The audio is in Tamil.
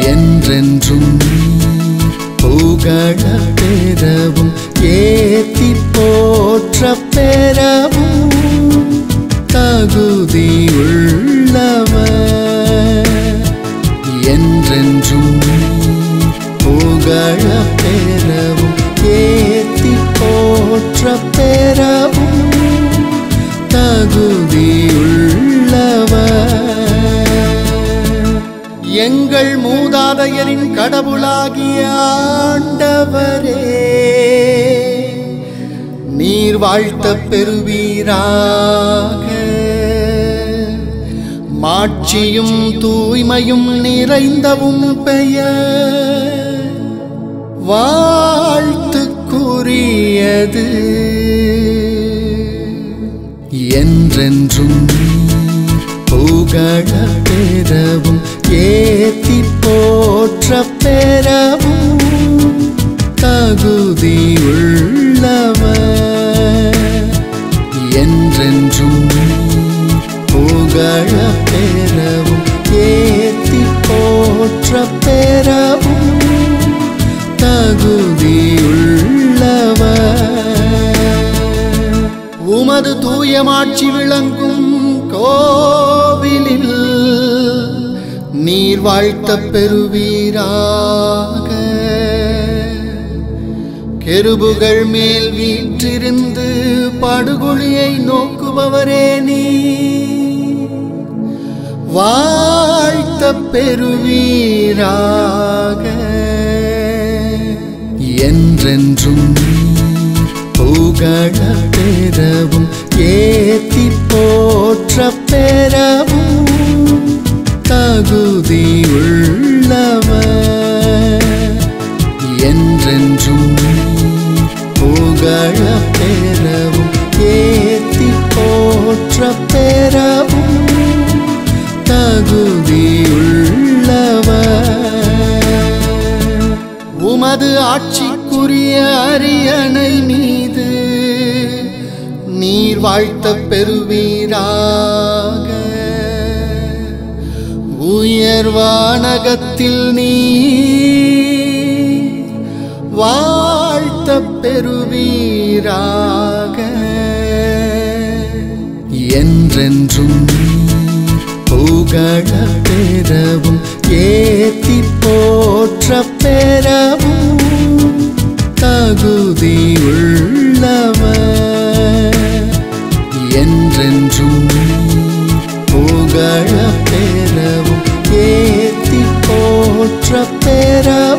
என்றென்றும் புகழ பெறவும் ஏத்தி போற்ற பெறவும் தகுதியுள்ளவர் என்றென்றும் புகழ பெறவும் ஏத்தி போற்ற பெறவும் தகுதியுள்ளவர் எங்கள் மூதாதையரின் கடவுளாகிய ஆண்டவரே நீர் வாழ்த்த பெறுவீராக மாட்சியும் தூய்மையும் நிறைந்தவும் பெயர் வாழ்த்துக்குரியது என்றென்றும் புகழ பெறவும் ஏத்தி போற்ற பெறவும் தகுதியுள்ளவர் என்றென்றும் புகழ பெறவும் ஏத்தி போற்ற பெறவும் தகுதியுள்ளவர் உமது தூயமாட்சி விளங்கும் கோவிலில் நீர் வாழ்த்த பெறுவீராக கெருபுகள் மேல் வீற்றிருந்து படுகொழியை நோக்குபவரே நீ வாழ்த்த பெறுவீராக என்றென்றும் புகழ பெறவும் ஏத்தி போற்ற பெறவும் தகுதியுள்ளவர் என்றென்றும் புகழ பெறவும் ஏத்தி போற்ற பெறவும் தகுதியுள்ளவர் உமது ஆட்சிக்குரிய அரியணை மீது நீர் வாழ்த்த பெறுவீராக உயர்வானகத்தில் நீ வாழ்த்த பெறுவீராக என்றென்றும் புகழ பெறவும் ஏத்தி போற்ற பெறவும் தகுதியுள்ளவர் என்றென்றும் புகழ பெறவும் ஏத்தி போற்ற பெறவும்